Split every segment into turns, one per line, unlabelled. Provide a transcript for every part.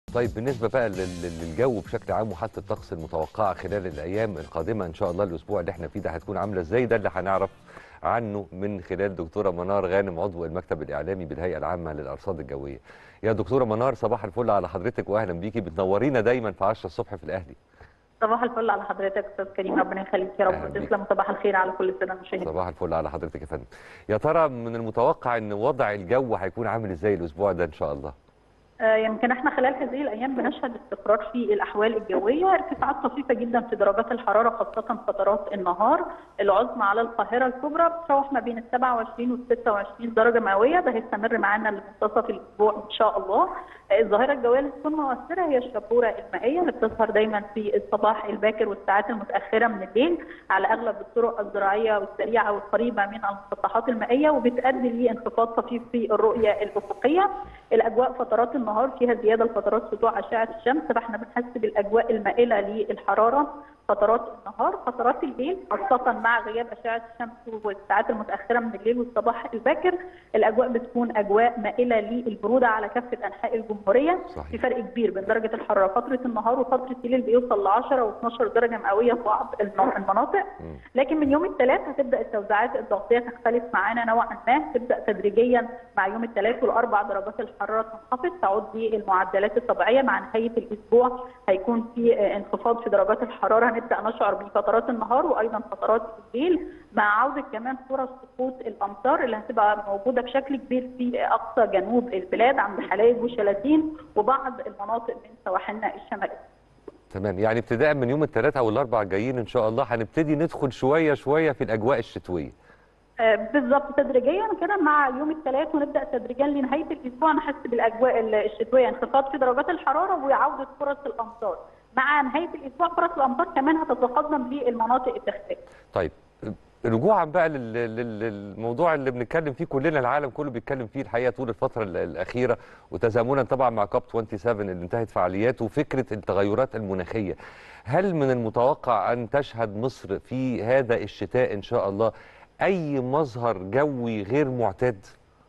طيب بالنسبه بقى لل- للجو بشكل عام وحاله الطقس المتوقعه خلال الايام القادمه ان شاء الله الاسبوع اللي احنا فيه ده هتكون عامله ازاي ده اللي هنعرف عنه من خلال دكتوره منار غانم عضو المكتب الاعلامي بالهيئه العامه للارصاد الجويه يا دكتوره منار صباح الفل على حضرتك واهلا بيكي بتنورينا دايما في 10 الصبح في الاهلي
صباح الفل على حضرتك استاذ كريم ربنا يخليك يا
أهلا
رب
بيك.
تسلم صباح الخير على كل الساده المشاهدين
صباح الفل على حضرتك يا فندم يا ترى من المتوقع ان وضع الجو هيكون عامل ازاي الاسبوع ده ان شاء الله
آه، يمكن احنا خلال هذه الايام بنشهد استقرار في الاحوال الجويه ارتفاعات طفيفه جدا في درجات الحراره خاصه فترات النهار العظمى على القاهره الكبرى بتتراوح ما بين ال 27 وال 26 درجه مئويه ده هيستمر معانا لمنتصف الاسبوع ان شاء الله آه، الظاهره الجويه اللي تكون مؤثره هي الشبوره المائيه اللي بتظهر دايما في الصباح الباكر والساعات المتاخره من الليل على اغلب الطرق الزراعيه والسريعه والقريبه من المسطحات المائيه وبتؤدي لانخفاض طفيف في الرؤيه الافقيه الاجواء فترات النهار فيها زياده لفترات سطوع اشعه الشمس فاحنا بنحس بالاجواء المائله للحراره فترات النهار فترات الليل خاصه مع غياب اشعه الشمس والساعات المتاخره من الليل والصباح الباكر الاجواء بتكون اجواء مائله للبروده على كافه انحاء الجمهوريه
صحيح.
في فرق كبير بين درجه الحراره فتره النهار وفتره الليل بيوصل ل 10 و12 درجه مئويه في بعض الم- المناطق
مم.
لكن من يوم الثلاث هتبدا التوزيعات الضغطيه تختلف معانا نوعا ما تبدا تدريجيا مع يوم الثلاث والاربع درجات الحراره تنخفض تعود للمعدلات الطبيعيه مع نهايه الاسبوع هيكون في آه، انخفاض في درجات الحراره هنبدا نشعر بفترات النهار وايضا فترات الليل مع عوده كمان فرص سقوط الامطار اللي هتبقى موجوده بشكل كبير في اقصى جنوب البلاد عند حلايب وشلاتين وبعض المناطق من سواحلنا الشماليه
تمام يعني ابتداء من يوم الثلاثاء والاربع الجايين ان شاء الله هنبتدي ندخل شويه شويه في الاجواء الشتويه
آه، بالظبط تدريجيا كده مع يوم الثلاث ونبدا تدريجيا لنهايه الاسبوع نحس بالاجواء الشتويه انخفاض في درجات الحراره وعوده فرص الامطار مع نهايه الاسبوع فرص الامطار كمان هتتقدم للمناطق الداخليه
طيب رجوعا بقى لل- لل- للموضوع اللي بنتكلم فيه كلنا العالم كله بيتكلم فيه الحقيقه طول الفتره ال- الاخيره وتزامنا طبعا مع كاب 27 اللي انتهت فعالياته وفكره التغيرات المناخيه هل من المتوقع ان تشهد مصر في هذا الشتاء ان شاء الله اي مظهر جوي غير معتاد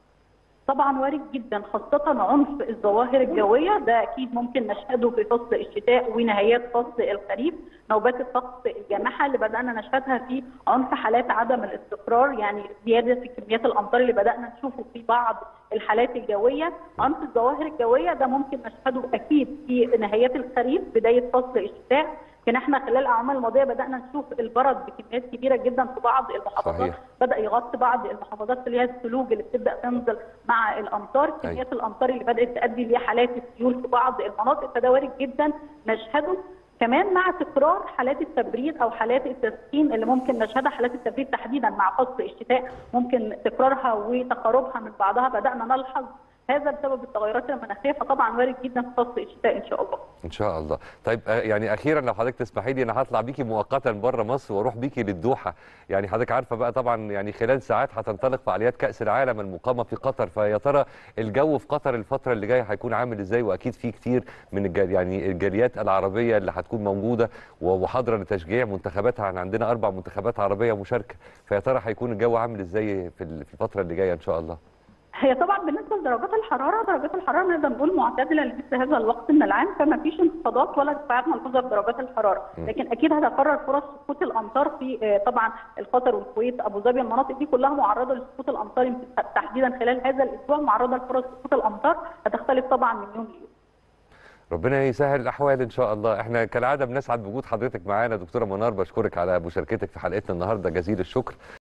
طبعا وارد جدا خاصة عنف الظواهر الجوية ده أكيد ممكن نشهده في فصل الشتاء ونهايات فصل الخريف نوبات الطقس الجامحة اللي بدأنا نشهدها في عنف حالات عدم الاستقرار يعني زيادة في كميات الأمطار اللي بدأنا نشوفه في بعض الحالات الجوية عنف الظواهر الجوية ده ممكن نشهده أكيد في نهايات الخريف بداية فصل الشتاء كان احنا خلال الاعوام الماضيه بدانا نشوف البرد بكميات كبيره جدا في بعض المحافظات
صحيح.
بدا يغطي بعض المحافظات اللي هي الثلوج اللي بتبدا تنزل مع الامطار كميات الامطار اللي بدات تؤدي لحالات السيول في بعض المناطق فده وارد جدا نشهده كمان مع تكرار حالات التبريد او حالات التسخين اللي ممكن نشهدها حالات التبريد تحديدا مع فصل الشتاء ممكن تكرارها وتقاربها من بعضها بدانا نلحظ هذا بسبب التغيرات المناخيه فطبعا وارد جدا في فصل الشتاء ان شاء الله
ان شاء الله طيب آه، يعني اخيرا لو حضرتك تسمحي لي انا هطلع بيكي مؤقتا بره مصر واروح بيكي للدوحه يعني حضرتك عارفه بقى طبعا يعني خلال ساعات هتنطلق فعاليات كاس العالم المقامه في قطر فيا ترى الجو في قطر الفتره اللي جايه هيكون عامل ازاي واكيد في كتير من الجال يعني الجاليات العربيه اللي هتكون موجوده وحاضره لتشجيع منتخباتها عن عندنا اربع منتخبات عربيه مشاركه فيا ترى هيكون الجو عامل ازاي في ال- في الفتره اللي جايه ان شاء الله
هي طبعا بالنسبه لدرجات الحراره درجات الحراره نقدر نقول معتدله لمثل هذا الوقت من العام فما فيش انخفاضات ولا ارتفاعات ملحوظه في درجات الحراره
م.
لكن اكيد هتقرر فرص سقوط الامطار في آه، طبعا القطر والكويت ابو ظبي المناطق دي كلها معرضه لسقوط الامطار يمكن تحديدا خلال هذا الاسبوع معرضه لفرص سقوط الامطار هتختلف طبعا من يوم ليوم
ربنا يسهل الاحوال ان شاء الله احنا كالعاده بنسعد بوجود حضرتك معانا دكتوره منار بشكرك على مشاركتك في حلقتنا النهارده جزيل الشكر